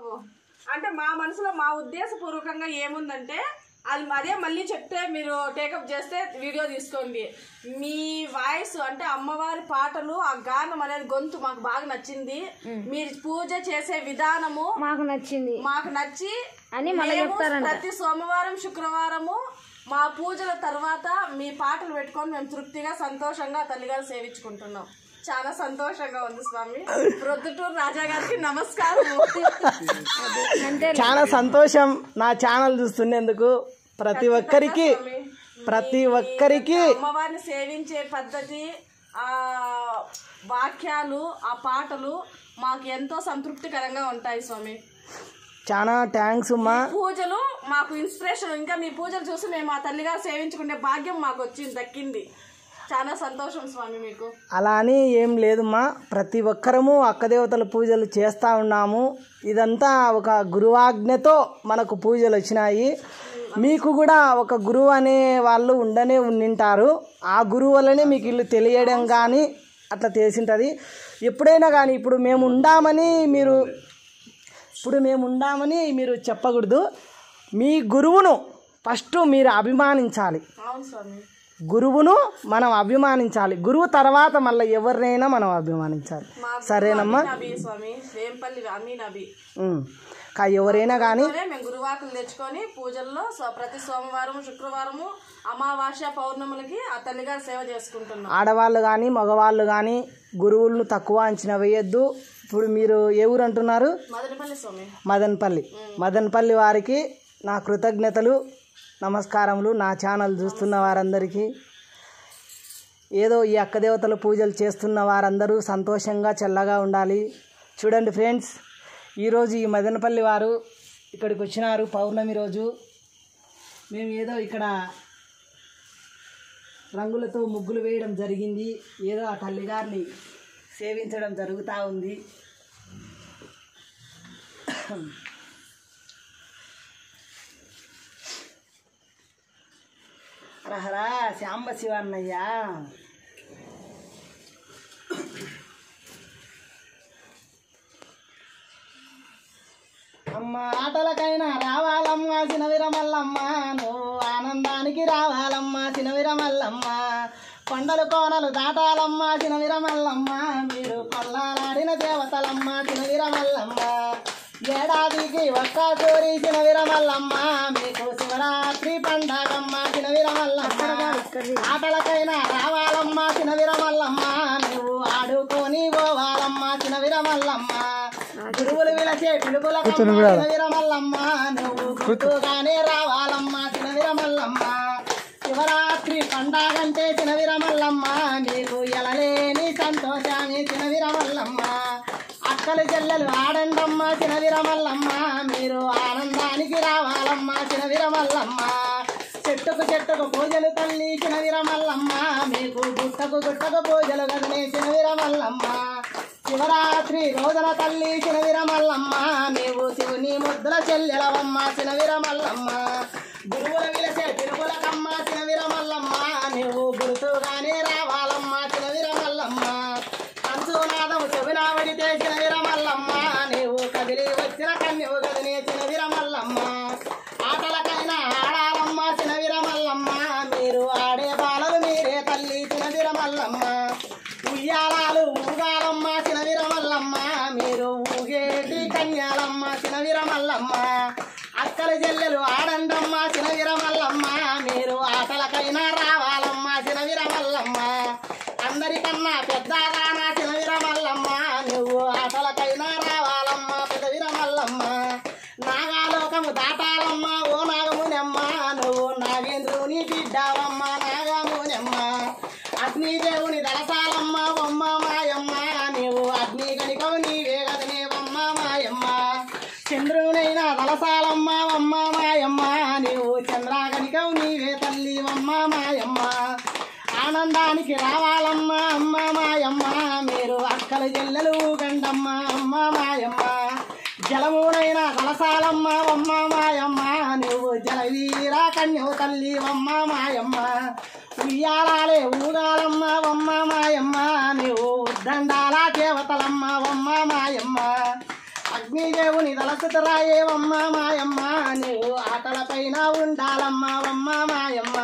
అంటే మా మనసులో మా ఉద్దేశపూర్వకంగా ఏముందంటే అది అదే మళ్ళీ చెప్తే మీరు టేకప్ చేస్తే వీడియో తీసుకోండి మీ వాయిస్ అంటే అమ్మవారి పాటలు ఆ గానం అనేది గొంతు మాకు బాగా నచ్చింది మీరు పూజ చేసే విధానము మాకు నచ్చింది మాకు నచ్చి అని మళ్ళీ మేము చెప్తారంట. ప్రతి సోమవారం శుక్రవారము మా పూజల తర్వాత మీ పాటలు పెట్టుకొని మేము తృప్తిగా సంతోషంగా తల్లిగారు సేవించుకుంటున్నాం చాలా సంతోషంగా ఉంది స్వామి ప్రొద్దుటూరు రాజా గారికి నమస్కారం అంతే చాలా సంతోషం నా ఛానల్ చూస్తున్నందుకు ప్రతి ఒక్కరికి ప్రతి ఒక్కరికి అమ్మవారిని సేవించే పద్ధతి ఆ వాక్యాలు ఆ పాటలు మాకు ఎంతో సంతృప్తికరంగా ఉంటాయి స్వామి చాలా థ్యాంక్స్ అమ్మా పూజలు మాకు ఇన్స్పిరేషన్ ఇంకా మీ పూజలు చూసి మేము ఆ తల్లిగారు సేవించుకునే భాగ్యం మాకు వచ్చింది దక్కింది చాలా సంతోషం స్వామి మీకు అలా అని ఏం లేదమ్మా ప్రతి ఒక్కరము అక్కదేవతల పూజలు చేస్తూ ఉన్నాము ఇదంతా ఒక గురువాజ్ఞతో మనకు పూజలు వచ్చినాయి మీకు కూడా ఒక గురువు అనే వాళ్ళు ఉండనే ఉండింటారు ఆ గురువు వల్లనే మీకు ఇల్లు తెలియడం కానీ అట్లా తెలిసింటుంది ఎప్పుడైనా కానీ ఇప్పుడు మేము ఉండామని మీరు ఇప్పుడు మేము ఉండామని మీరు చెప్పకూడదు మీ గురువును ఫస్ట్ మీరు అభిమానించాలి అవును స్వామి గురువును మనం అభిమానించాలి గురువు తర్వాత మళ్ళీ ఎవరినైనా మనం అభిమానించాలి మా సరేనమ్మా నబీ స్వామి వేంపల్లి అమీన్ నబీ ఉమ్. కా ఎవరైనా కానీ తోనే మేము గురువాకులు తెచ్చుకొని పూజల్లో సో- ప్రతి సోమవారం శుక్రవారము అమావాస్య పౌర్ణములకి ఆ తల్లిగారు సేవ చేసుకుంటున్నాం ఆడవాళ్ళు కానీ మగవాళ్ళు కానీ గురువులను తక్కువ అంచనా వేయొద్దు ఇప్పుడు మీరు ఏ ఊరు అంటున్నారు మదనపల్లి స్వామి మదన్పల్లి మదన్పల్లి వారికి నా కృతజ్ఞతలు నమస్కారములు నా ఛానల్ చూస్తున్న వారందరికీ ఏదో ఈ అక్కదేవతల పూజలు చేస్తున్న వారందరూ సంతోషంగా చల్లగా ఉండాలి చూడండి ఫ్రెండ్స్ ఈరోజు ఈ మదనపల్లి వారు ఇక్కడికి వచ్చినారు పౌర్ణమి రోజు మేము ఏదో ఇక్కడ రంగులతో ముగ్గులు వేయడం జరిగింది ఏదో ఆ తల్లిగారిని సేవించడం జరుగుతూ ఉంది రహరా శాంబ శివన్నయ్య అమ్మ ఆటలకైనా రావాలమ్మ చినవిరమల్లమ్మ నువ్వు ఆనందానికి రావాలమ్మ చినవిరమల్లమ్మ కొండలు కోనలు దాటాలమ్మ చినవిరమల్లమ్మ మీరు కొల్లాలాడిన దేవతలమ్మ చినవిరమల్లమ్మ ఏడాదికి ఒక్క కోరి చినవిరమల్లమ్మ మీకు శివరాత్రి పండగమ్మ చినవిరమల్లమ్మ ఆటలకైనా రావాలమ్మ చినవిరమల్లమ్మ నువ్వు ఆడుకొని పోవాలమ్మ చినవిరమల్లమ్మ గురువులు విలచే పిలుపుల చినవిరమల్లమ్మ నువ్వు గుర్తుగానే రావాలమ్మ చినవిరమల్లమ్మ శివరాత్రి పండగంటే చినవిరమల్లమ్మ నీకు ఎలలేని సంతోషాన్ని చినవిరమల్లమ్మ అక్కలు చెల్లెలు ఆడండమ్మ చినవిరమల్లమ్మ మీరు ఆనందానికి రావాలమ్మ చినవిరమల్లమ్మ చెట్టుకు చెట్టుకు పూజలు తల్లి చినవిరమల్లమ్మ మీకు గుట్టకు గుట్టకు పూజలు గదిలే చినవిరమల్లమ్మ శివరాత్రి రోజుల తల్లి చినవిరమల్లమ్మ నీవు శివుని ముద్దుల చెల్లెలవమ్మ చినవిరమల్లమ్మ గురువుల విలసే తిరువులకమ్మ చినవిరమల్లమ్మ నీవు గుర్తుగానే రావాలమ్మ చినవిరమల్లమ్మ కంచునాదం చెవినావడితే చినవిరమల్లమ్మ నీవు కదిలి వచ్చిన కన్యవు గదినే చినవిరమల్లమ్మ ఆటలకైనా ఆడాలమ్మ చినవిరమల్లమ్మ మీరు ఆడే బాలలు మీరే తల్లి చినవిరమల్లమ్మ ఉయ్యాలాలు ఊగాలమ్మ చినవిరమల్లమ్మ మీరు ఊగేటి కన్యాలమ్మ చినవిరమల్లమ్మ అక్కల చెల్లెలు ఆడండమ్మ చినవిరమల్లమ్మ మీరు ఆటలకైనా రావాలమ్మ చినవిరమల్లమ్మ అందరికన్నా పెద్దగానా చినవిరమల్లమ్మ నువ్వు ఆటలకైనా రావాలమ్మ పెదవిరమల్లమ్మ నాగాలోకము దాటాలమ్మ ఓ నాగమునమ్మ నువ్వు నాగేంద్రుని బిడ్డావమ్మ నాగమునమ్మ అగ్నిదేవుని దళసాలమ్మ బొమ్మ మాయమ్మ నీవు అగ్ని కనికవు నీవే కదనే బొమ్మ మాయమ్మ చంద్రునైనా దళసాలమ్మ బొమ్మ మాయమ్మ నీవు చంద్రాగనికవు నీవే తల్లి బొమ్మ మాయమ్మ ఆనందానికి రావాలమ్మ అమ్మ మాయమ్మ మీరు అక్కల చెల్లెలు గండమ్మ అమ్మ మాయమ్మ జలమునైనా కలసాలమ్మ అమ్మ మాయమ్మ నువ్వు జలవీర కన్యవు తల్లి అమ్మ మాయమ్మ ఉయ్యాలాలే ఊగాలమ్మ అమ్మ మాయమ్మ నువ్వు దండాల దేవతలమ్మ అమ్మ మాయమ్మ అగ్ని లక్ష్మీదేవుని తలసుతరాయేవమ్మ మాయమ్మ నీవు ఆటల పైన ఉండాలమ్మ వమ్మ మాయమ్మ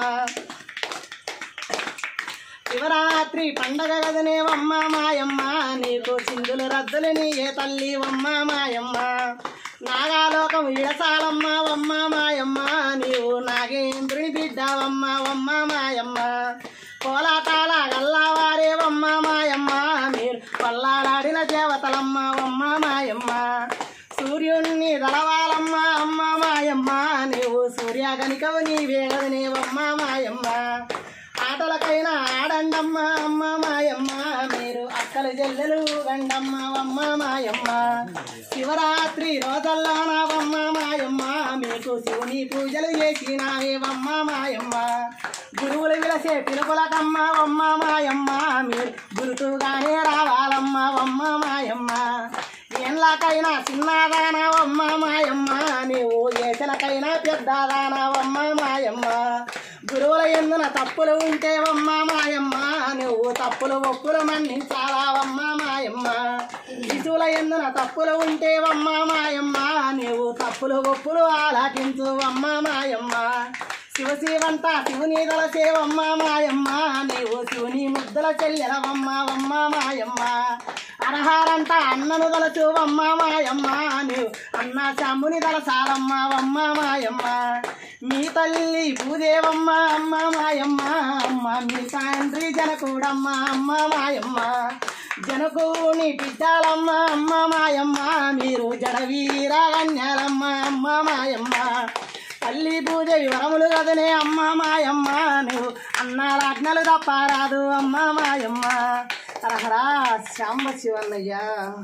శివరాత్రి పండగ గదనేవమ్మ మాయమ్మ నీకు సింధులు రద్దులు నీయే తల్లి వమ్మ మాయమ్మ నాగాలోకం ఇడసాలమ్మ వమ్మ మాయమ్మ నీవు నాగేంద్రుని బిడ్డవమ్మ వమ్మ మాయమ్మ కోలాటాల గల్లావారే వమ్మ మాయమ్మ మీరు పల్లాడాడిన దేవతలమ్మ వమ్మ మాయమ్మ సూర్యుణ్ణి దళవాలమ్మ అమ్మ మాయమ్మ నీవు సూర్యగనికవు నీవే గదనేవమ్మ మాయమ్మ ఆటలకైనా ఆడండమ్మ అమ్మ మాయమ్మ మీరు అక్కల జల్లెలు గండమ్మ అమ్మ మాయమ్మ శివరాత్రి రోజల్లోనవమ్మ మాయమ్మ మీకు శివుని పూజలు చేసినావేవమ్మ మాయమ్మ గురువులు విలసే పిలుపులకమ్మ అమ్మ మాయమ్మ మీరు గురుతుగానే రావాలమ్మ అమ్మ మాయమ్మ ఏంలకైనా చిన్నదానవమ్మ మాయమ్మ నీవు ఏసలకైనా పెద్దదానవమ్మ మాయమ్మ గురువుల ఎందున తప్పులు ఉంటేవమ్మ మాయమ్మ నువ్వు తప్పులు ఒప్పులు మన్నించావమ్మ మాయమ్మ శిశువుల ఎందున తప్పులు ఉంటేవమ్మ మాయమ్మ నువ్వు తప్పులు ఒప్పులు ఆలకించువమ్మ మాయమ్మ శివ శివంత శివుని దళసేవమ్మ మాయమ్మ నీవు శివుని ముద్దల చెల్లెలవమ్మ వమ్మ మాయమ్మ అరహారంట అన్నను దళచువమ్మ మాయమ్మ నీవు అన్న శంభుని దళసాలమ్మ వమ్మ మాయమ్మ మీ తల్లి భూదేవమ్మ అమ్మ మాయమ్మ అమ్మ మీ తండ్రి జనకుడమ్మ అమ్మ మాయమ్మ జనకుని బిడ్డలమ్మ అమ్మ మాయమ్మ మీరు జడవీర కన్యాలమ్మ అమ్మ మాయమ్మ తల్లి పూజ వివరములు కదనే అమ్మ మాయమ్మ నువ్వు అన్నాలాజ్ఞలు తప్పారాదు అమ్మ మాయమ్మ హరహరా శాంబ శివన్నయ్య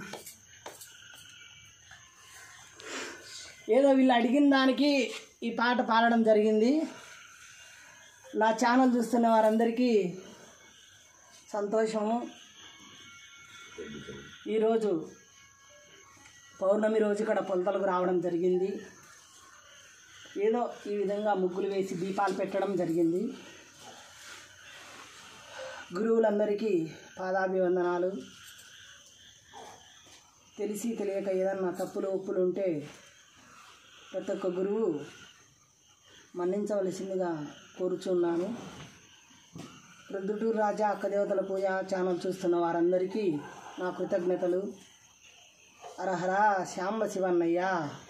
ఏదో వీళ్ళు అడిగిన దానికి ఈ పాట పాడడం జరిగింది నా ఛానల్ చూస్తున్న వారందరికీ సంతోషము ఈరోజు పౌర్ణమి రోజు ఇక్కడ పొలతలకు రావడం జరిగింది ఏదో ఈ విధంగా ముగ్గులు వేసి దీపాలు పెట్టడం జరిగింది గురువులందరికీ పాదాభివందనాలు తెలిసి తెలియక ఏదన్నా తప్పులు ఒప్పులు ఉంటే ప్రతి ఒక్క గురువు మన్నించవలసిందిగా కోరుచున్నాను ప్రొద్దుటూరు రాజా అక్కదేవతల పూజ ఛానల్ చూస్తున్న వారందరికీ నా కృతజ్ఞతలు హరహర శ్యాంబ శివన్నయ్య